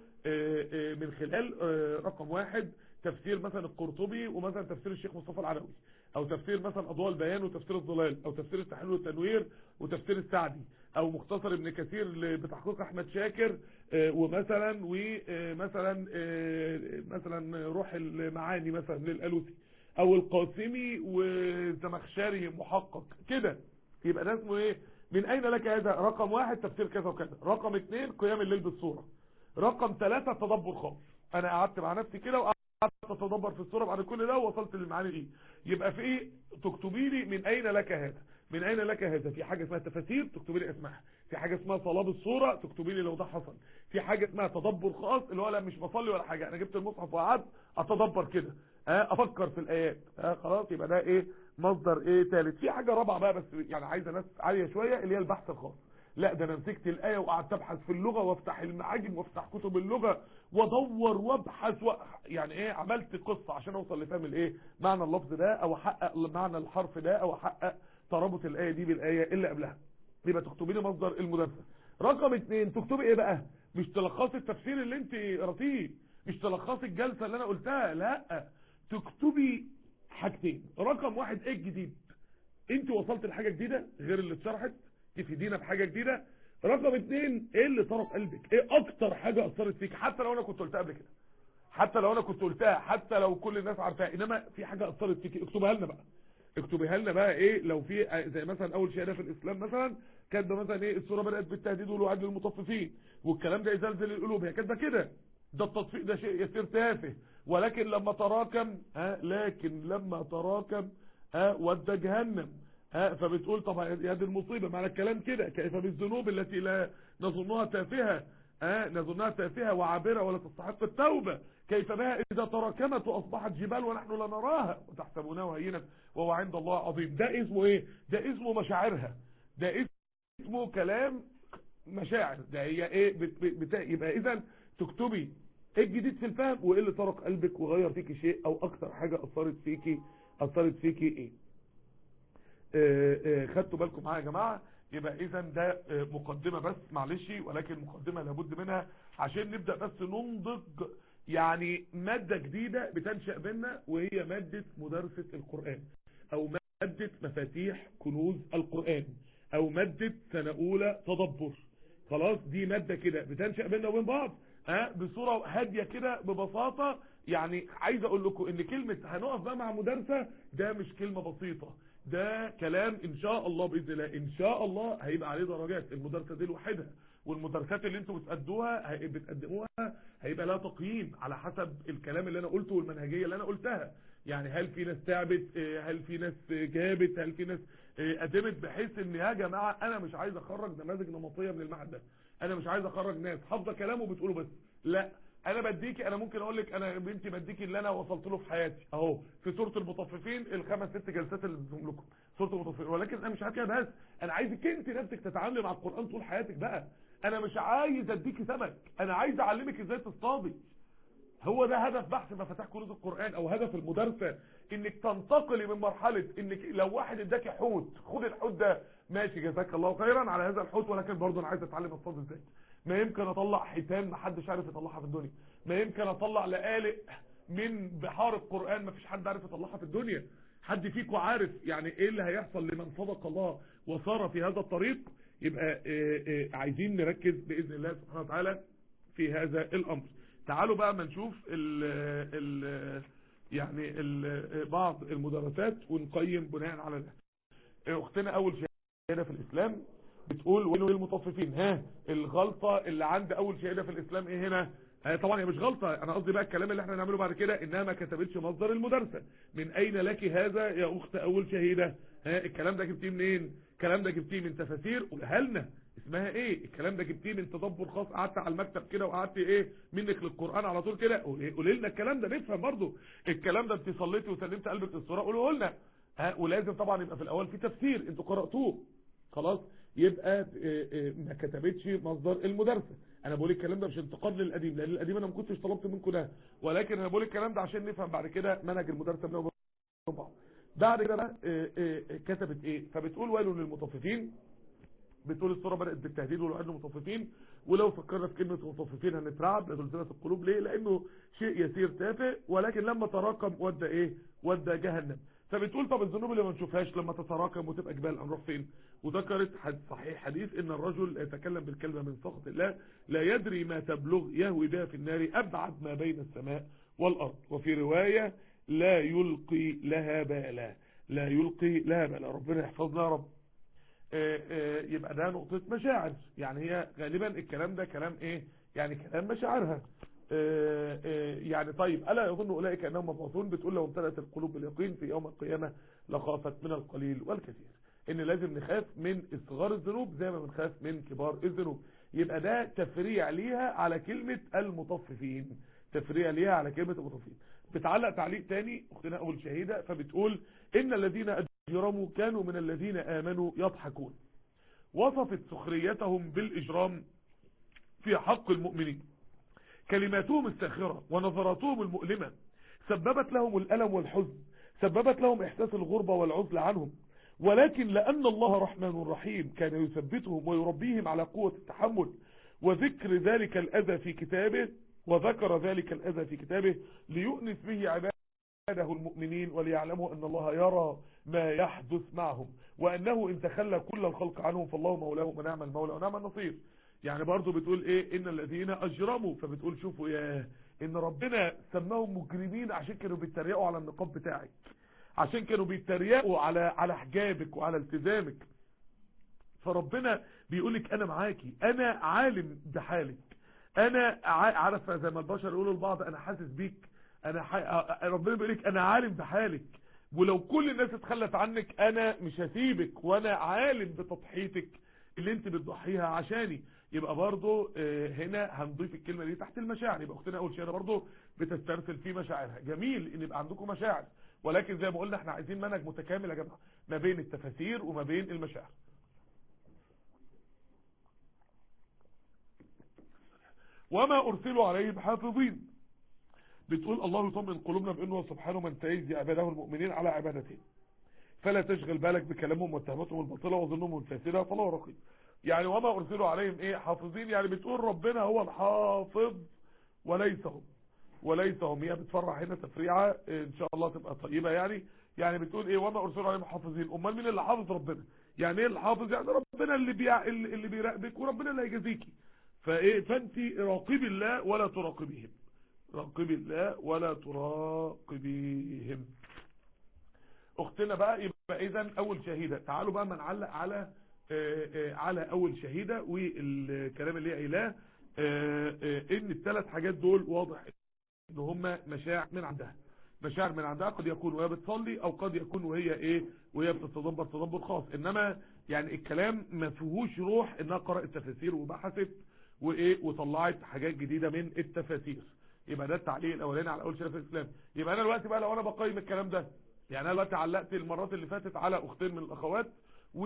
من خلال رقم واحد تفسير مثلا القرطبي ومثلا تفسير الشيخ مصطفى العلوي او تفسير مثلا اضواء البيان وتفسير الظلال او تفسير التحليل والتنوير وتفسير السعدي او مختصر ابن كثير بتحقيق احمد شاكر ومثلا ومثلا مثلا روح المعاني مثلا للالوسي او القاسمي وزمخشري محقق كده يبقى ده اسمه ايه من اين لك هذا رقم واحد تفسير كذا وكذا رقم اثنين قيام الليل بالصورة رقم ثلاثة تدبر خاص انا قعدت مع نفسي كده وقعدت اتدبر في الصورة بعد كل ده ووصلت للمعاني دي يبقى في ايه تكتبي لي من اين لك هذا من اين لك هذا في حاجة اسمها تفاسير تكتبي لي اسمها في حاجة اسمها صلاة بالصورة تكتبي لي لو ده حصل في حاجة اسمها تدبر خاص اللي هو لا مش بصلي ولا حاجة انا جبت المصحف وقعدت اتدبر كده افكر في الايات خلاص يبقى ده ايه مصدر ايه ثالث في حاجة رابعة بقى بس يعني عايزة ناس عالية شوية اللي هي البحث الخاص لا ده انا مسكت الايه وقعدت ابحث في اللغه وافتح المعاجم وافتح كتب اللغه وادور وابحث و... يعني ايه عملت قصه عشان اوصل لفهم الايه معنى اللفظ ده او احقق معنى الحرف ده او احقق ترابط الايه دي بالايه اللي قبلها يبقى تكتبي لي مصدر المدرسه رقم اتنين تكتبي ايه بقى مش تلخصي التفسير اللي انت قراتيه مش تلخصي الجلسه اللي انا قلتها لا تكتبي حاجتين رقم واحد ايه الجديد انت وصلت لحاجه جديده غير اللي اتشرحت تفيدينا بحاجة جديدة رقم اتنين ايه اللي طرف قلبك ايه اكتر حاجة اثرت فيك حتى لو انا كنت قلتها قبل كده حتى لو انا كنت قلتها حتى لو كل الناس عارفاها انما في حاجة اثرت فيك اكتبها لنا بقى اكتبها لنا بقى ايه لو في زي مثلا اول شهاده في الاسلام مثلا كاتبه مثلا ايه السوره بدات بالتهديد والوعد للمطففين والكلام ده يزلزل القلوب هي كاتبه كده ده التطفيق ده شيء يسير تافه ولكن لما تراكم ها لكن لما تراكم ها ودى جهنم ها فبتقول طب يا دي المصيبة معنى الكلام كده كيف بالذنوب التي لا نظنها تافهة ها نظنها تافهة وعابرة ولا تستحق التوبة كيف بها إذا تراكمت وأصبحت جبال ونحن لا نراها وتحسبونها هينا وهو عند الله عظيم ده اسمه ايه ده اسمه مشاعرها ده اسمه كلام مشاعر ده هي ايه بت بت يبقى اذا تكتبي ايه الجديد في الفهم وايه اللي طرق قلبك وغير فيكي شيء او اكتر حاجة اثرت فيكي اثرت فيكي ايه خدتوا بالكم معايا يا جماعة يبقى اذا ده مقدمة بس معلش ولكن مقدمة لابد منها عشان نبدأ بس ننضج يعني مادة جديدة بتنشأ بينا وهي مادة مدرسة القرآن او مادة مفاتيح كنوز القرآن او مادة سنة اولى تدبر خلاص دي مادة كده بتنشأ بينا وبين بعض ها بصورة هادية كده ببساطة يعني عايز اقول لكم ان كلمة هنقف بقى مع مدرسة ده مش كلمة بسيطة ده كلام ان شاء الله باذن الله ان شاء الله هيبقى عليه درجات المدرسه دي لوحدها والمدرسات اللي انتم بتأدوها بتقدموها هيبقى لها تقييم على حسب الكلام اللي انا قلته والمنهجيه اللي انا قلتها يعني هل في ناس تعبت هل في ناس جابت هل في ناس قدمت بحيث ان يا جماعه انا مش عايز اخرج نماذج نمطيه من المعهد ده انا مش عايز اخرج ناس حافظه كلامه بتقوله بس لا انا بديكي انا ممكن اقول لك انا بنتي بديكي اللي انا وصلت له في حياتي اهو في سوره المطففين الخمس ست جلسات اللي اديتهم لكم سوره المطففين ولكن انا مش عايز كده بس انا عايزك انت نفسك تتعاملي مع القران طول حياتك بقى انا مش عايز اديكي سمك انا عايز اعلمك ازاي تصطادي هو ده هدف بحث مفاتيح كنوز القرآن او هدف المدرسة انك تنتقلي من مرحلة انك لو واحد اداكي حوت خد الحوت ده ماشي جزاك الله خيرا على هذا الحوت ولكن برضه انا عايز اتعلم اصطاد ازاي ما يمكن اطلع حيتان محدش عارف يطلعها في الدنيا ما يمكن اطلع لقالق من بحار القرآن مفيش حد عارف يطلعها في الدنيا حد فيكم عارف يعني ايه اللي هيحصل لمن صدق الله وصار في هذا الطريق يبقى اه اه عايزين نركز باذن الله سبحانه وتعالى في هذا الامر تعالوا بقى ما نشوف ال ال يعني ال بعض المدرسات ونقيم بناء على ده اختنا اول شهاده في الاسلام بتقول ويل للمطففين ها الغلطه اللي عند اول شهاده في الاسلام ايه هنا آه طبعا هي مش غلطه انا قصدي بقى الكلام اللي احنا هنعمله بعد كده انها ما كتبتش مصدر المدرسه من اين لك هذا يا اخت اول شهيده ها الكلام ده جبتيه منين الكلام ده جبتيه من تفاسير قولها لنا اسمها ايه الكلام ده جبتيه من تدبر خاص قعدت على المكتب كده وقعدت ايه منك للقران على طول كده قولي لنا الكلام ده نفهم برضه الكلام ده انت صليتي وسلمت قلبك للصوره قولوا لنا ها ولازم طبعا يبقى في الاول في تفسير انتوا قراتوه خلاص يبقى ما كتبتش مصدر المدرسه انا بقول الكلام ده مش انتقاد للقديم لان القديم انا ما كنتش طلبت منكم ده ولكن انا بقول الكلام ده عشان نفهم بعد كده منهج المدرسه بينهم بعض بعد كده بقى كتبت ايه فبتقول ويل للمطففين بتقول الصوره بدات بالتهديد والوعد للمطففين ولو فكرنا في كلمه مطففين هنترعب لزلزله القلوب ليه لانه شيء يسير تافه ولكن لما تراكم ودى ايه ودى جهنم فبتقول طب الذنوب اللي ما نشوفهاش لما تتراكم وتبقى جبال هنروح فين وذكرت صحيح حديث ان الرجل يتكلم بالكلمه من سخط الله لا يدري ما تبلغ يهوي بها في النار ابعد ما بين السماء والارض وفي روايه لا يلقي لها بالا لا يلقي لها بالا ربنا يحفظنا يا رب يبقى ده نقطة مشاعر يعني هي غالبا الكلام ده كلام ايه يعني كلام مشاعرها يعني طيب ألا يظن أولئك أنهم مبعوثون بتقول لو امتلأت القلوب باليقين في يوم القيامة لخافت من القليل والكثير ان لازم نخاف من اصغار الذنوب زي ما بنخاف من كبار الذنوب يبقى ده تفريع ليها على كلمة المطففين تفريع ليها على كلمة المطففين بتعلق تعليق تاني اختنا اول شهيدة فبتقول ان الذين اجرموا كانوا من الذين امنوا يضحكون وصفت سخريتهم بالاجرام في حق المؤمنين كلماتهم الساخرة ونظراتهم المؤلمة سببت لهم الألم والحزن سببت لهم إحساس الغربة والعزل عنهم ولكن لأن الله رحمن رحيم كان يثبتهم ويربيهم على قوة التحمل وذكر ذلك الأذى في كتابه وذكر ذلك الأذى في كتابه ليؤنس به عباده المؤمنين وليعلموا أن الله يرى ما يحدث معهم وأنه إن تخلى كل الخلق عنهم فالله مولاهم ونعم المولى ونعم النصير يعني برضو بتقول ايه ان الذين اجرموا فبتقول شوفوا يا ان ربنا سماهم مجرمين عشان كانوا بيتريقوا على النقاب بتاعك عشان كانوا بيتريقوا على على حجابك وعلى التزامك فربنا بيقولك انا معاكي انا عالم بحالك انا عارف زي ما البشر يقولوا لبعض انا حاسس بيك انا ح... ربنا بيقولك انا عالم بحالك ولو كل الناس اتخلت عنك انا مش هسيبك وانا عالم بتضحيتك اللي انت بتضحيها عشاني يبقى برضو هنا هنضيف الكلمة دي تحت المشاعر يبقى اختنا اول شيء برضو بتسترسل في مشاعرها جميل ان يبقى عندكم مشاعر ولكن زي ما قلنا احنا عايزين منهج متكامل يا جماعه ما بين التفاسير وما بين المشاعر وما ارسلوا عليهم حافظين بتقول الله يطمن قلوبنا بانه سبحانه من تيزي عباده المؤمنين على عبادته فلا تشغل بالك بكلامهم واتهاماتهم الباطله وظنهم الفاسده فالله رقيب يعني وما ارسلوا عليهم ايه حافظين يعني بتقول ربنا هو الحافظ وليس هم وليس هم هي بتفرح هنا تفريعه ان شاء الله تبقى طيبه يعني يعني بتقول ايه وما ارسلوا عليهم حافظين امال مين اللي حافظ ربنا يعني ايه الحافظ يعني ربنا اللي بيع اللي بيراقبك وربنا اللي هيجازيكي فايه فانت راقبي الله ولا تراقبيهم راقبي الله ولا تراقبيهم اختنا بقى يبقى اذا اول شهيده تعالوا بقى ما نعلق على آآ آآ على اول شهيدة والكلام اللي هي قايلاه ان الثلاث حاجات دول واضح ان هم مشاعر من عندها مشاعر من عندها قد يكون وهي بتصلي او قد يكون وهي ايه وهي بتتدبر تدبر خاص انما يعني الكلام ما فيهوش روح انها قرأت تفاسير وبحثت وايه وطلعت حاجات جديدة من التفاسير يبقى ده التعليق الاولاني على اول شرف الاسلام يبقى انا دلوقتي بقى لو انا بقيم الكلام ده يعني انا دلوقتي علقت المرات اللي فاتت على اختين من الاخوات و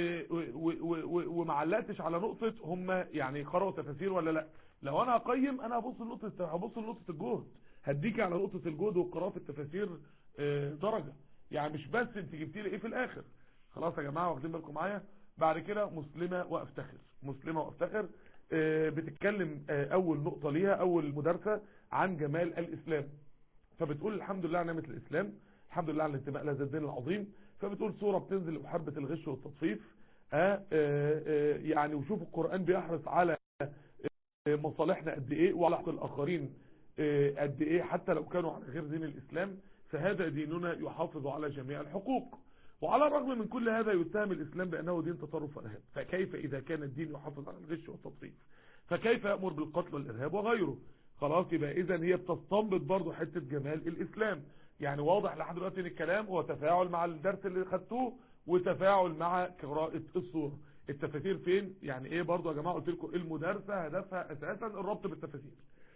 وما علقتش على نقطة هم يعني قرأوا تفاسير ولا لا لو انا هقيم انا هبص لنقطة هبص لنقطة الجهد هديك على نقطة الجهد والقراءة في التفاسير درجة يعني مش بس انت جبتي لي ايه في الاخر خلاص يا جماعة واخدين بالكم معايا بعد كده مسلمة وافتخر مسلمة وافتخر بتتكلم اول نقطة ليها اول مدرسة عن جمال الاسلام فبتقول الحمد لله على نعمة الاسلام الحمد لله على الانتماء لهذا الدين العظيم فبتقول سورة بتنزل لمحاربة الغش والتطفيف آآ آآ يعني وشوف القرآن بيحرص على مصالحنا قد ايه وعلى حق الاخرين قد ايه حتى لو كانوا على غير دين الاسلام فهذا ديننا يحافظ على جميع الحقوق وعلى الرغم من كل هذا يتهم الاسلام بانه دين تطرف وارهاب فكيف اذا كان الدين يحافظ على الغش والتطفيف فكيف يأمر بالقتل والارهاب وغيره خلاص يبقى اذا هي بتستنبط برضو حتة جمال الاسلام يعني واضح لحد دلوقتي ان الكلام هو تفاعل مع الدرس اللي خدتوه وتفاعل مع قراءة الصورة التفاسير فين يعني ايه برضو يا جماعة قلت لكم المدرسة هدفها اساسا الربط بالتفاسير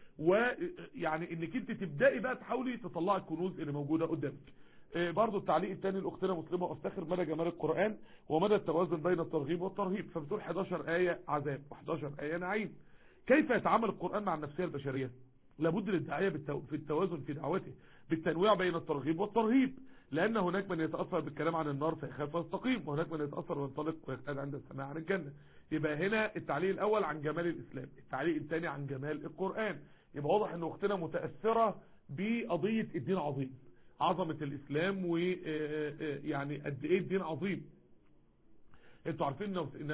ويعني انك انت تبدأي بقى تحاولي تطلعي الكنوز اللي موجودة قدامك إيه برضو التعليق الثاني الاختنا مسلمة وافتخر مدى جمال القرآن ومدى التوازن بين الترغيب والترهيب فبتقول 11 آية عذاب و11 آية نعيم كيف يتعامل القرآن مع النفسية البشرية لابد للداعية في التوازن في دعوته بالتنويع بين الترغيب والترهيب لأن هناك من يتأثر بالكلام عن النار فيخاف ويستقيم وهناك من يتأثر وينطلق ويجتهد عند السماع عن الجنة يبقى هنا التعليق الأول عن جمال الإسلام التعليق الثاني عن جمال القرآن يبقى واضح أن أختنا متأثرة بقضية الدين عظيم عظمة الإسلام ويعني قد إيه الدين عظيم انتوا عارفين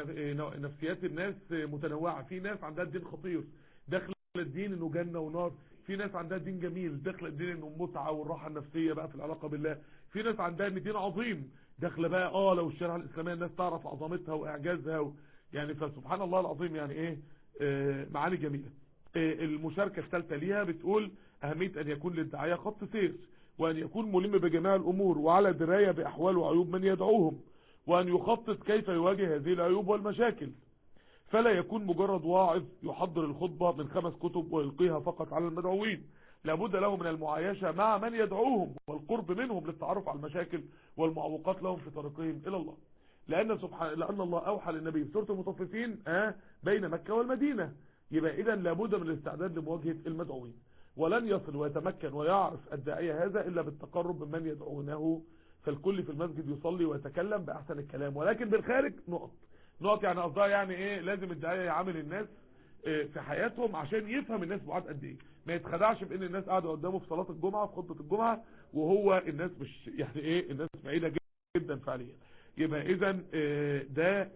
نفسيات الناس متنوعة في ناس عندها الدين خطير داخل الدين انه جنة ونار في ناس عندها دين جميل داخل الدين انه متعة والراحة النفسية بقى في العلاقة بالله في ناس عندها ان دين عظيم داخله بقى اه لو الشريعة الاسلامية الناس تعرف عظمتها واعجازها و... يعني فسبحان الله العظيم يعني ايه آه معاني جميلة آه المشاركة الثالثة ليها بتقول اهمية ان يكون للدعاية خط سير وان يكون ملم بجميع الامور وعلى دراية باحوال وعيوب من يدعوهم وان يخطط كيف يواجه هذه العيوب والمشاكل فلا يكون مجرد واعظ يحضر الخطبة من خمس كتب ويلقيها فقط على المدعوين لابد له من المعايشة مع من يدعوهم والقرب منهم للتعرف على المشاكل والمعوقات لهم في طريقهم إلى الله لأن, سبحان لأن الله أوحى للنبي في سورة المطففين آه بين مكة والمدينة يبقى إذا لابد من الاستعداد لمواجهة المدعوين ولن يصل ويتمكن ويعرف الداعية هذا إلا بالتقرب ممن يدعونه فالكل في المسجد يصلي ويتكلم بأحسن الكلام ولكن بالخارج نقط نقط يعني قصدها يعني ايه لازم الداعيه يعامل الناس في حياتهم عشان يفهم الناس بعاد قد ايه ما يتخدعش بان الناس قاعده قدامه في صلاه الجمعه في خطبه الجمعه وهو الناس مش يعني ايه الناس بعيده جدا فعليا يبقى اذا ده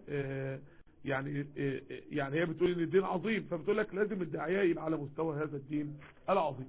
يعني يعني هي بتقول ان الدين عظيم فبتقول لك لازم الداعيه يبقى على مستوى هذا الدين العظيم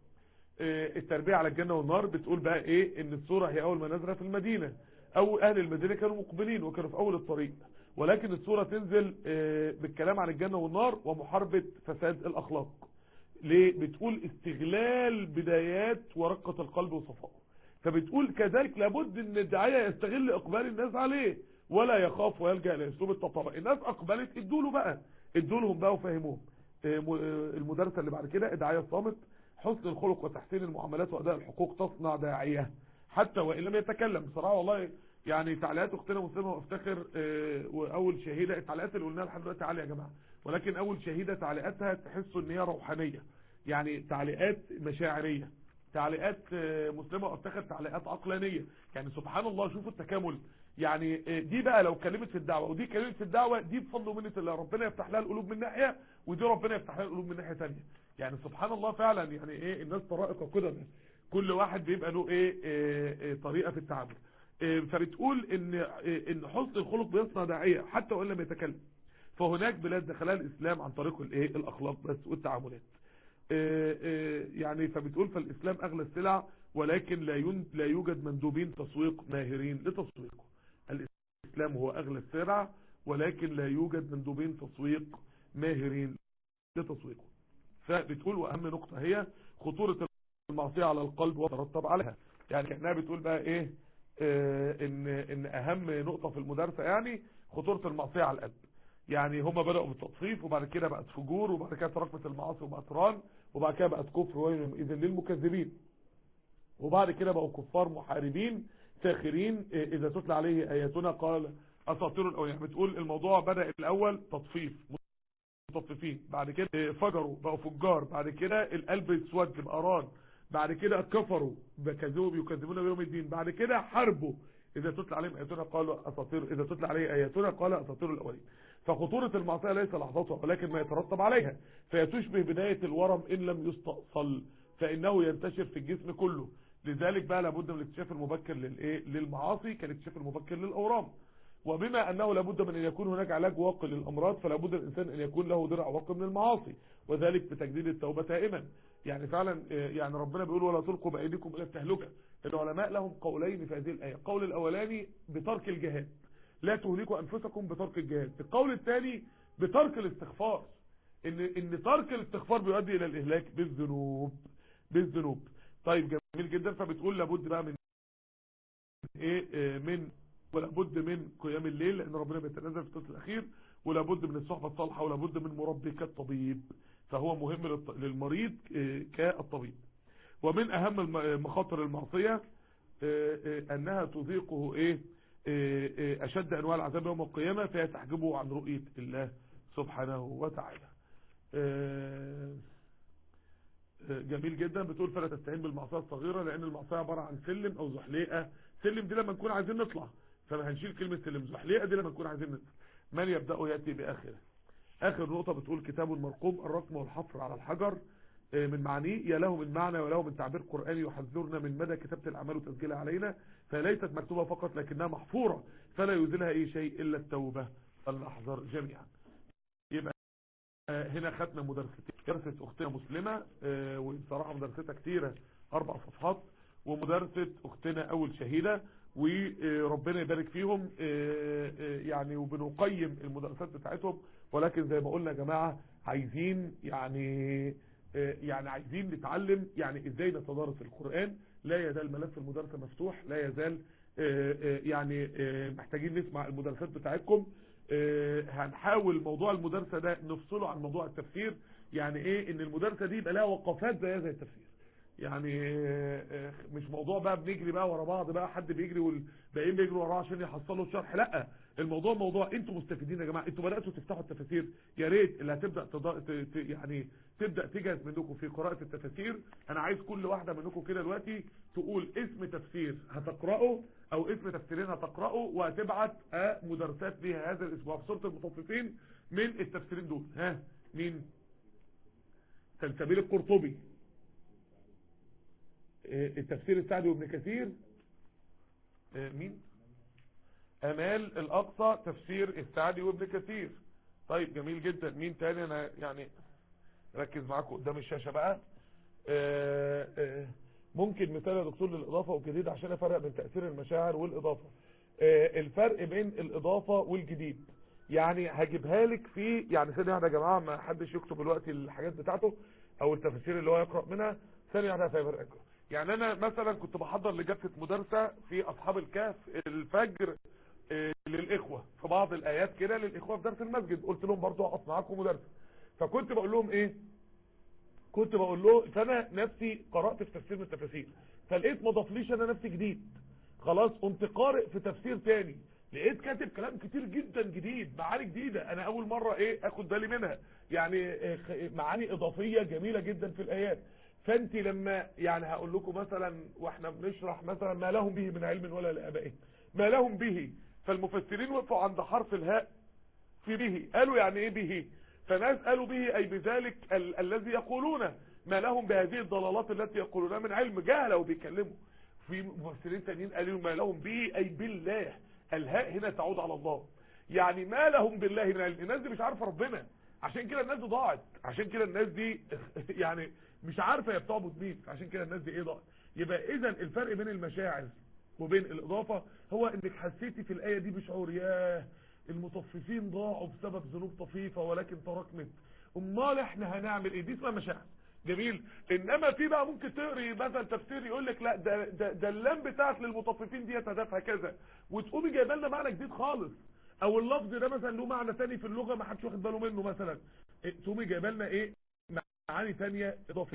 التربيه على الجنه والنار بتقول بقى ايه ان السوره هي اول ما نزلت في المدينه او اهل المدينه كانوا مقبلين وكانوا في اول الطريق ولكن السورة تنزل بالكلام عن الجنة والنار ومحاربة فساد الأخلاق ليه بتقول استغلال بدايات ورقة القلب وصفائه فبتقول كذلك لابد ان الداعية يستغل اقبال الناس عليه ولا يخاف ويلجأ لاسلوب التطبع الناس اقبلت ادوا بقى ادوا لهم بقى وفهموهم المدرسة اللي بعد كده الداعية الصامت حسن الخلق وتحسين المعاملات واداء الحقوق تصنع داعية حتى وان لم يتكلم بصراحة والله يعني تعليقات اختنا مسلمه وافتخر اه واول شهيده التعليقات اللي قلناها لحد دلوقتي عاليه يا جماعه ولكن اول شهيده تعليقاتها تحسوا ان هي روحانيه يعني تعليقات مشاعريه تعليقات اه مسلمه وافتخر تعليقات عقلانيه يعني سبحان الله شوفوا التكامل يعني اه دي بقى لو اتكلمت في الدعوه ودي اتكلمت في الدعوه دي بفضل ومنه الله ربنا يفتح لها القلوب من ناحيه ودي ربنا يفتح لها القلوب من ناحيه ثانيه يعني سبحان الله فعلا يعني ايه الناس طرائق كده كل واحد بيبقى له ايه, ايه, ايه طريقه في التعامل فبتقول ان ان حسن الخلق بيصنع داعيه حتى وان لم يتكلم فهناك بلاد دخلها الاسلام عن طريق الايه الاخلاق بس والتعاملات يعني فبتقول فالاسلام اغلى السلع ولكن لا لا يوجد مندوبين تسويق ماهرين لتسويقه الاسلام هو اغلى السلع ولكن لا يوجد مندوبين تسويق ماهرين لتسويقه فبتقول واهم نقطه هي خطوره المعصيه على القلب وترتب عليها يعني كانها بتقول بقى ايه ان ان اهم نقطة في المدرسة يعني خطورة المعصية على القلب يعني هم بدأوا بالتطفيف وبعد كده بقت فجور وبعد كده تراكمت المعاصي وبقت ران وبعد كده بقت كفر وإذن للمكذبين وبعد كده بقوا كفار محاربين ساخرين اذا تتلى عليه اياتنا قال اساطير الاولين بتقول الموضوع بدا الاول تطفيف مطففين بعد كده فجروا بقوا فجار بعد كده القلب اسود بقى ران بعد كده كفروا بكذبوا يكذبون بيوم الدين بعد كده حربوا اذا تتلى عليهم اياتنا قالوا اساطير اذا تتلى عليه اياتنا قال اساطير الاولين فخطورة المعصية ليس لحظتها ولكن ما يترتب عليها فهي تشبه بداية الورم ان لم يستأصل فانه ينتشر في الجسم كله لذلك بقى لابد من الاكتشاف المبكر للايه للمعاصي كالاكتشاف المبكر للاورام وبما انه لابد من ان يكون هناك علاج واقي للامراض فلا بد الانسان ان يكون له درع واقي من المعاصي وذلك بتجديد التوبه دائما يعني فعلا يعني ربنا بيقول ولا تلقوا بايديكم الى التهلكه العلماء لهم قولين في هذه الايه القول الاولاني بترك الجهاد لا تهلكوا انفسكم بترك الجهاد القول الثاني بترك الاستغفار ان ان ترك الاستغفار بيؤدي الى الاهلاك بالذنوب بالذنوب طيب جميل جدا فبتقول لابد بقى من ايه من ولابد من قيام الليل لان ربنا بيتنزل في الثلث الاخير ولابد من الصحبه الصالحه ولابد من مربي كالطبيب فهو مهم للمريض كالطبيب ومن اهم مخاطر المعصيه انها تذيقه ايه اشد انواع العذاب يوم القيامه فهي تحجبه عن رؤيه الله سبحانه وتعالى جميل جدا بتقول فلا تستهين بالمعصيه الصغيره لان المعصيه عباره عن سلم او زحليقه سلم دي لما نكون عايزين نطلع فما هنشيل كلمه سلم زحليقه دي لما نكون عايزين نطلع من يبدا ياتي باخره اخر نقطه بتقول كتاب مرقوم الرقم والحفر على الحجر من معانيه يا له من معنى وله من تعبير قرآني يحذرنا من مدى كتابة الأعمال وتسجيلها علينا فليست مكتوبة فقط لكنها محفورة فلا يزيلها أي شيء إلا التوبة فلنحذر جميعا يبقى هنا ختمة مدرستين درست أختنا مسلمة وبصراحة مدرستها كتيرة أربع صفحات ومدرسة أختنا أول شهيدة وربنا يبارك فيهم يعني وبنقيم المدرسات بتاعتهم ولكن زي ما قلنا يا جماعة عايزين يعني يعني عايزين نتعلم يعني ازاي نتدارس القرآن لا يزال ملف المدرسة مفتوح لا يزال يعني محتاجين نسمع المدرسات بتاعتكم هنحاول موضوع المدرسة ده نفصله عن موضوع التفسير يعني ايه ان المدرسة دي يبقى لها وقفات زي زي التفسير يعني مش موضوع بقى بنجري بقى ورا بعض بقى حد بيجري والباقيين بيجروا وراه عشان يحصلوا الشرح لا الموضوع موضوع انتوا مستفيدين يا جماعه انتوا بداتوا تفتحوا التفاسير يا ريت اللي هتبدا تضا... ت... ت... يعني تبدا تجهز منكم في قراءه التفاسير انا عايز كل واحده منكم كده دلوقتي تقول اسم تفسير هتقراه او اسم تفسيرين هتقراه وهتبعت مدرسات ليها هذا الاسبوع في سوره المطففين من التفسيرين دول ها مين سلسبيل القرطبي التفسير السعدي وابن كثير مين امال الاقصى تفسير السعدي وابن كثير طيب جميل جدا مين تاني انا يعني ركز معاكم قدام الشاشة بقى آآ آآ ممكن مثال يا دكتور للاضافة والجديد عشان افرق بين تأثير المشاعر والاضافة الفرق بين الاضافة والجديد يعني هجيبها لك في يعني ثانية واحدة يا جماعة ما حدش يكتب دلوقتي الحاجات بتاعته او التفاسير اللي هو يقرأ منها ثانية واحدة هيفرقكم يعني انا مثلا كنت بحضر لجلسة مدرسة في اصحاب الكهف الفجر للاخوة في بعض الايات كده للاخوة في درس المسجد قلت لهم برضو اقف معاكم مدرسة فكنت بقول لهم ايه كنت بقول له فانا نفسي قرأت في تفسير من التفاسير فلقيت ما ضافليش انا نفسي جديد خلاص قمت قارئ في تفسير تاني لقيت كاتب كلام كتير جدا جديد معاني جديدة انا اول مرة ايه اخد بالي منها يعني معاني اضافية جميلة جدا في الايات فانت لما يعني هقول لكم مثلا واحنا بنشرح مثلا ما لهم به من علم ولا لابائهم ما لهم به فالمفسرين وقفوا عند حرف الهاء في به قالوا يعني ايه به فناس قالوا به اي بذلك ال الذي يقولون ما لهم بهذه الضلالات التي يقولونها من علم جهله وبيكلموا في مفسرين تانيين قالوا ما لهم به اي بالله الهاء هنا تعود على الله يعني ما لهم بالله من علم الناس دي مش عارفه ربنا عشان كده الناس دي ضاعت عشان كده الناس دي يعني مش عارفه هي بتعبد مين عشان كده الناس دي ايه ضاعت يبقى اذا الفرق بين المشاعر وبين الاضافه هو انك حسيتي في الايه دي بشعور ياه المطففين ضاعوا بسبب ذنوب طفيفه ولكن تراكمت امال احنا هنعمل ايه دي اسمها مشاعر جميل انما في بقى ممكن تقري مثلا تفسير يقول لك لا ده ده, ده اللام بتاعت للمطففين دي هدفها كذا وتقومي جايبه لنا معنى جديد خالص او اللفظ ده مثلا له معنى ثاني في اللغه ما حدش واخد باله منه مثلا تقومي جايبه لنا ايه معاني ثانيه اضافيه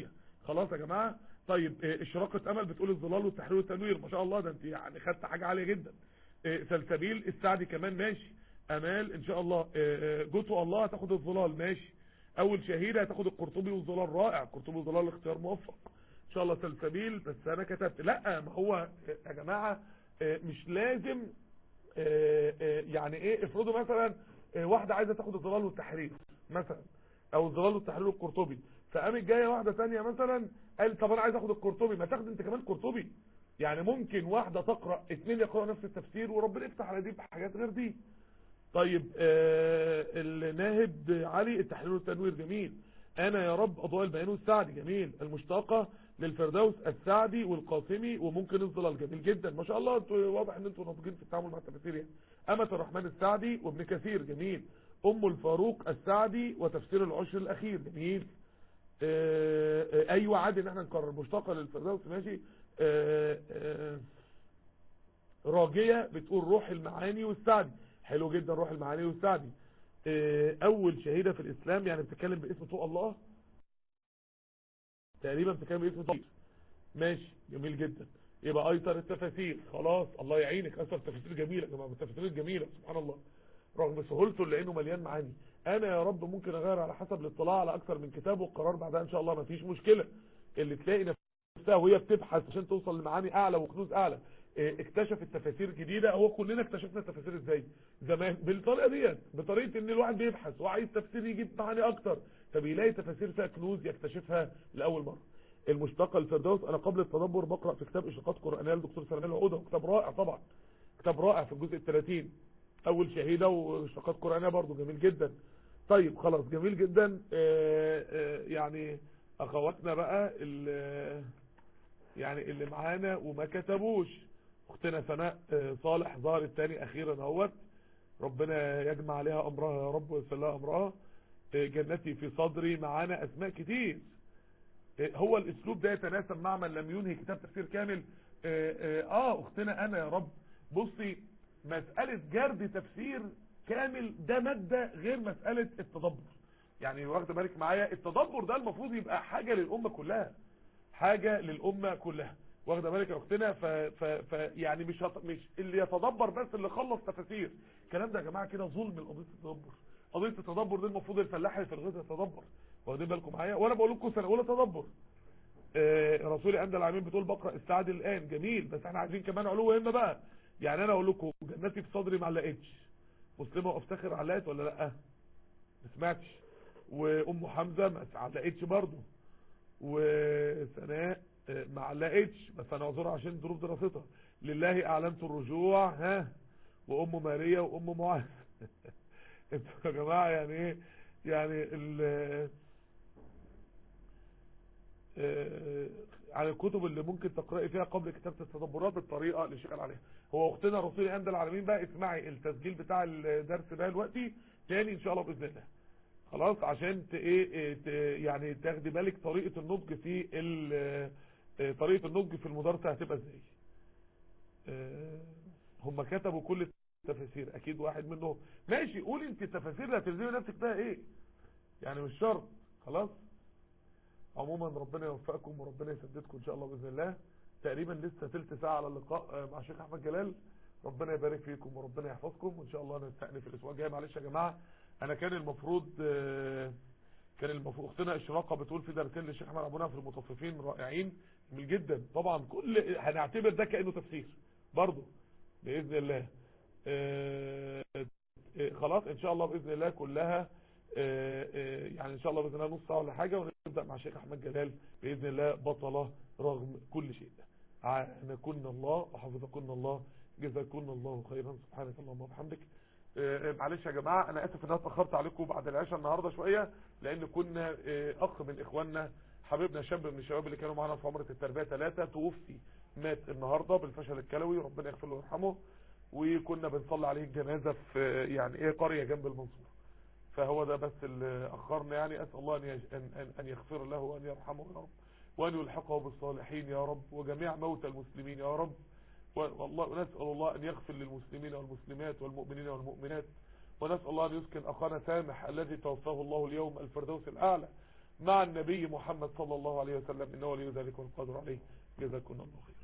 خلاص يا جماعة طيب إيه، اشراقة امل بتقول الظلال والتحرير والتنوير ما شاء الله ده انت يعني خدت حاجة عالية جدا إيه، سلسبيل السعدي كمان ماشي امال ان شاء الله إيه، إيه، جوتو الله هتاخد الظلال ماشي اول شهيدة هتاخد القرطبي والظلال رائع القرطبي والظلال اختيار موفق ان شاء الله سلسبيل بس انا كتبت لا ما هو يا جماعة إيه، مش لازم إيه، إيه، يعني ايه افرضوا مثلا إيه، واحدة عايزة تاخد الظلال والتحرير مثلا او الظلال والتحرير القرطبي فقامت جايه واحده ثانيه مثلا قال طب انا عايز اخد القرطبي ما تاخد انت كمان قرطبي يعني ممكن واحده تقرا اثنين يقراوا نفس التفسير وربنا يفتح على دي بحاجات غير دي طيب آه الناهد علي التحرير والتنوير جميل انا يا رب اضواء البيان والسعدي جميل المشتاقه للفردوس السعدي والقاسمي وممكن الظلال جميل جدا ما شاء الله انتوا واضح ان انتوا ناضجين في التعامل مع التفاسير يعني امة الرحمن السعدي وابن كثير جميل ام الفاروق السعدي وتفسير العشر الاخير جميل آه، آه، ايوه عادي ان احنا نكرر مشتقه للفردوس ماشي آه، آه، راجيه بتقول روح المعاني والسعدي حلو جدا روح المعاني والسعدي آه، اول شهيده في الاسلام يعني بتتكلم باسم طوق الله تقريبا بتتكلم باسم طوق ماشي جميل جدا يبقى ايسر التفاسير خلاص الله يعينك ايسر التفاسير جميله يا جماعه التفاسير جميله سبحان الله رغم سهولته لانه مليان معاني انا يا رب ممكن اغير على حسب الاطلاع على اكثر من كتاب والقرار بعدها ان شاء الله ما فيش مشكله اللي تلاقي نفسها وهي بتبحث عشان توصل لمعاني اعلى وكنوز اعلى إيه، اكتشف التفاسير جديده هو كلنا اكتشفنا التفاسير ازاي زمان بالطريقه ديت بطريقه ان الواحد بيبحث وعايز تفسير يجيب معاني اكتر فبيلاقي تفاسير فيها كنوز يكتشفها لاول مره المشتقه الفردوس انا قبل التدبر بقرا في كتاب اشراقات قرانيه للدكتور سلمان العوده كتاب رائع طبعا كتاب رائع في الجزء ال 30 اول شهيده واشراقات قرانيه برضو جميل جدا طيب خلاص جميل جدا آه، آه، يعني اخواتنا بقى اللي يعني اللي معانا وما كتبوش اختنا سناء آه، صالح ظهر الثاني اخيرا اهوت ربنا يجمع عليها امرها يا رب ويسر لها امرها آه، جنتي في صدري معانا اسماء كتير آه، هو الاسلوب ده يتناسب مع من لم ينهي كتاب تفسير كامل اه, آه, اه اختنا انا يا رب بصي مسألة جرد تفسير كامل ده مادة غير مسألة التدبر يعني واخد بالك معايا التدبر ده المفروض يبقى حاجة للأمة كلها حاجة للأمة كلها واخده بالك يا اختنا ف... ف... ف يعني مش هت... مش اللي يتدبر بس اللي خلص تفاسير الكلام ده يا جماعه كده ظلم لقضيه التدبر قضيه التدبر دي المفروض الفلاح اللي في الغيط يتدبر واخدين بالكم معايا وانا بقول لكم سنه اولى تدبر آه رسولي اندى العالمين بتقول بقرا السعد الان جميل بس احنا عايزين كمان علو همه بقى يعني انا اقول لكم جنتي في صدري ما علقتش مسلمه وافتخر علقت ولا لا ما سمعتش وام حمزه ما علقتش برضه وسناء آه، ما علقتش بس انا اعذرها عشان ظروف دراستها لله اعلنت الرجوع ها وام ماريا وام معاذ انتوا يا جماعه يعني ايه يعني ال آه، على الكتب اللي ممكن تقرأي فيها قبل كتابة التدبرات بالطريقة اللي شغال عليها هو اختنا رسول عند العالمين بقى اسمعي التسجيل بتاع الدرس ده دلوقتي تاني ان شاء الله باذن الله خلاص عشان ت ايه إيه ت يعني تاخدي بالك طريقة النضج في ال- آه، طريقة النضج في المدرسة هتبقى ازاي آه، هم كتبوا كل التفاسير اكيد واحد منهم ماشي قولي انت التفاسير اللي هتلزمي نفسك بها ايه يعني مش شرط خلاص عموما ربنا يوفقكم وربنا يسددكم ان شاء الله باذن الله تقريبا لسه تلت ساعه على اللقاء آه، مع الشيخ احمد جلال ربنا يبارك فيكم وربنا يحفظكم وان شاء الله نستأنف الاسبوع الجاي معلش يا جماعه انا كان المفروض آه، كان المفروض اختنا اشراقه بتقول في درسين للشيخ احمد ابونا في المطففين رائعين جميل جدا طبعا كل هنعتبر ده كانه تفسير برضه باذن الله آه، آه، خلاص ان شاء الله باذن الله كلها آه، آه، يعني ان شاء الله باذن الله نص ساعه ولا حاجه ونبدا مع الشيخ احمد جلال باذن الله بطله رغم كل شيء عانكن الله وحفظكن الله جزاكن الله خيرا سبحانك اللهم وبحمدك آه، معلش يا جماعه انا اسف ان انا اتاخرت عليكم بعد العشاء النهارده شويه لان كنا آه، اخ من اخواننا حبيبنا شاب من الشباب اللي كانوا معانا في عمره التربيه ثلاثه توفي مات النهارده بالفشل الكلوي ربنا يغفر له ويرحمه وكنا بنصلي عليه الجنازه في يعني ايه قريه جنب المنصوره فهو ده بس اللي اخرنا يعني اسال الله ان يج- ان ان, أن يغفر له وان يرحمه يا رب وان يلحقه بالصالحين يا رب وجميع موتى المسلمين يا رب و- والله ونسال الله ان يغفر للمسلمين والمسلمات والمؤمنين والمؤمنات ونسال الله ان يسكن اخانا سامح الذي توفاه الله اليوم الفردوس الاعلى مع النبي محمد صلى الله عليه وسلم انه ولي ذلك والقادر عليه جزاكم الله خير